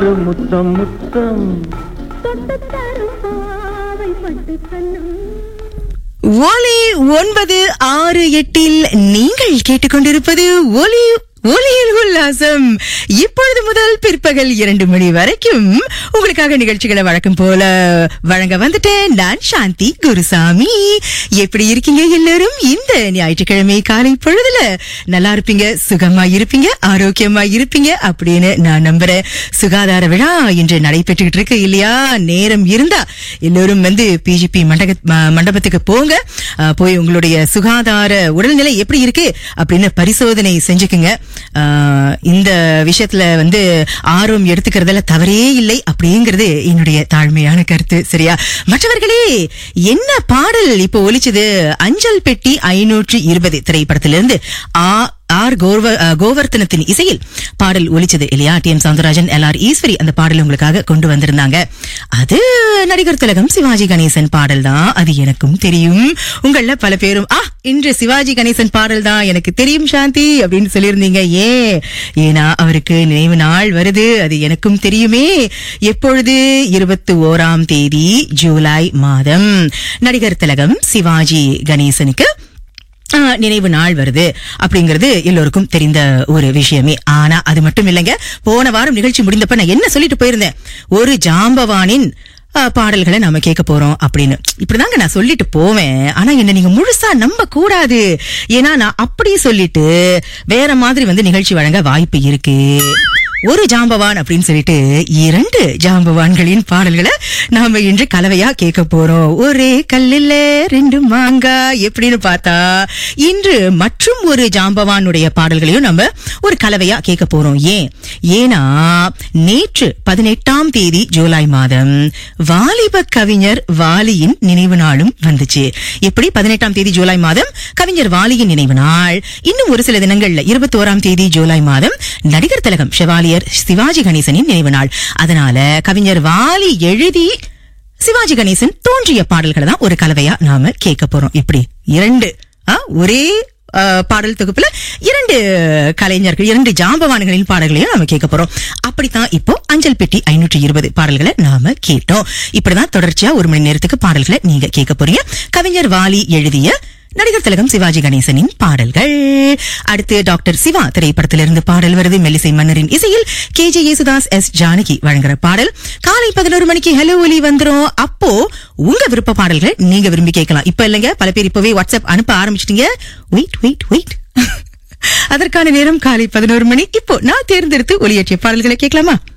முத்தம் முத்தம் ஒலி ஒன்பது ஆறு எட்டில் நீங்கள் கேட்டுக்கொண்டிருப்பது ஒலி ஒலியில் உல்லாசம் இப்பொழுது முதல் பிற்பகல் இரண்டு மணி வரைக்கும் உங்களுக்காக நிகழ்ச்சிகளை வழக்கம் போல வழங்க வந்துட்டேன் நான் சாந்தி குருசாமி எப்படி இருக்கீங்க எல்லாரும் இந்த ஞாயிற்றுக்கிழமை காலை பொழுதுல நல்லா இருப்பீங்க சுகமா இருப்பீங்க ஆரோக்கியமா இருப்பீங்க அப்படின்னு நான் நம்புறேன் சுகாதார விழா இன்று நடைபெற்றுக்கிட்டு இருக்கு இல்லையா நேரம் இருந்தா எல்லோரும் வந்து பிஜிபி மண்டக ம- மண்டபத்துக்கு போங்க அஹ், போய் உங்களுடைய சுகாதார உடல்நிலை எப்படி இருக்கு அப்படின்னு பரிசோதனை செஞ்சுக்குங்க அஹ், இந்த விஷயத்துல வந்து ஆர்வம் எடுத்துக்கிறதுல தவறே இல்லை அப்படிங்கிறது என்னுடைய தாழ்மையான கருத்து சரியா மற்றவர்களே என்ன பாடல் இப்போ ஒலிச்சது அஞ்சல் பெட்டி ஐநூற்று இருபது திரைப்படத்திலிருந்து ஆ ஆர் கோர்வ அஹ், கோவர்த்தனத்தின் இசையில் பாடல் ஒலிச்சது இல்லையா T M Soundararajan L R Eswari அந்த பாடல் உங்களுக்காக கொண்டு வந்திருந்தாங்க அது நடிகர் திலகம் சிவாஜி கணேசன் பாடல் தான் அது எனக்கும் தெரியும் உங்கள பல பேரும் ஆ இன்று சிவாஜி கணேசன் பாடல் தான் எனக்கு தெரியும் சாந்தி அப்படின்னு சொல்லியிருந்தீங்க ஏன் ஏன்னா அவருக்கு நினைவு நாள் வருது அது எனக்கும் தெரியுமே எப்பொழுது இருபத்தி ஓராம் தேதி ஜூலை மாதம் நடிகர் திலகம் சிவாஜி கணேசனுக்கு ஆ, நினைவு நாள் வருது அப்படிங்கிறது எல்லோருக்கும் தெரிந்த ஒரு விஷயமே ஆனா அது மட்டும் இல்லைங்க போன வாரம் நிகழ்ச்சி முடிந்தப்ப நான் என்ன சொல்லிட்டு போயிருந்தேன் ஒரு ஜாம்பவானின் ஆ, பாடல்களை நாம கேட்க போறோம் அப்படின்னு இப்படிதாங்க நான் சொல்லிட்டு போவேன் ஆனா என்ன நீங்க முழுசா நம்ப கூடாது ஏன்னா நான் அப்படி சொல்லிட்டு வேற மாதிரி வந்து நிகழ்ச்சி வழங்க வாய்ப்பு இருக்கு ஒரு ஜாம்பவான் அப்படின்னு சொல்லிட்டு இரண்டு ஜாம்பவான்களின் பாடல்களை நாம இன்று கலவையா கேட்க போறோம் ஒரே கல்லில ரெண்டு மாங்காய் எப்படின்னு பார்த்தா இன்று மற்றும் ஒரு ஜாம்பவானுடைய பாடல்களையும் நம்ம ஒரு கலவையா கேட்க போறோம் ஏன் ஏன்னா நேற்று பதினெட்டாம் தேதி ஜூலை மாதம் வாலிப கவிஞர் வாலியின் நினைவு நாளும் வந்துச்சு எப்படி பதினெட்டாம் தேதி ஜூலை மாதம் கவிஞர் வாலியின் நினைவு நாள் இன்னும் ஒரு சில தினங்கள்ல இருபத்தி ஓராம் தேதி ஜூலை மாதம் நடிகர் திலகம் செவாலியர் சிவாஜி கணேசனின் நினைவு நாள் அதனால கவிஞர் வாலி எழுதி சிவாஜி கணேசன் தோன்றிய பாடல்களை தான் ஒரு கலவையா நாம கேட்க போறோம் இப்படி இரண்டு ஆ, ஒரே ஆ, பாடல் தொகுப்புல இரண்டு கலைஞர்கள் இரண்டு ஜாம்பவான்களின் பாடல்களையும் நாம கேட்க போறோம் அப்படித்தான் இப்போ அஞ்சல் பெட்டி ஐநூற்றி இருபது பாடல்களை நாம கேட்டோம் இப்படிதான் தொடர்ச்சியா ஒரு மணி நேரத்துக்கு பாடல்களை நீங்க கேட்க போறீங்க கவிஞர் வாலி எழுதிய நடிகர் திலகம் சிவாஜி கணேசனின் பாடல்கள் அடுத்து டாக்டர் சிவா திரைப்படத்திலிருந்து பாடல் வருது மெல்லிசை மன்னரின் இசையில் K J Yesudas S Janaki வழங்குற பாடல் காலை பதினோரு மணிக்கு ஹலோ ஒலி வந்துரும் அப்போ உங்க விருப்ப பாடல்களை நீங்க விரும்பி கேட்கலாம் இப்ப இல்லைங்க பல பேர் இப்பவே வாட்ஸ்அப் அனுப்ப ஆரம்பிச்சிட்டீங்க வெயிட் வெயிட் வெயிட் அதற்கான நேரம் காலை பதினோரு மணி இப்போ நான் தேர்ந்தெடுத்து ஒளியேற்றிய பாடல்களை கேட்கலாமா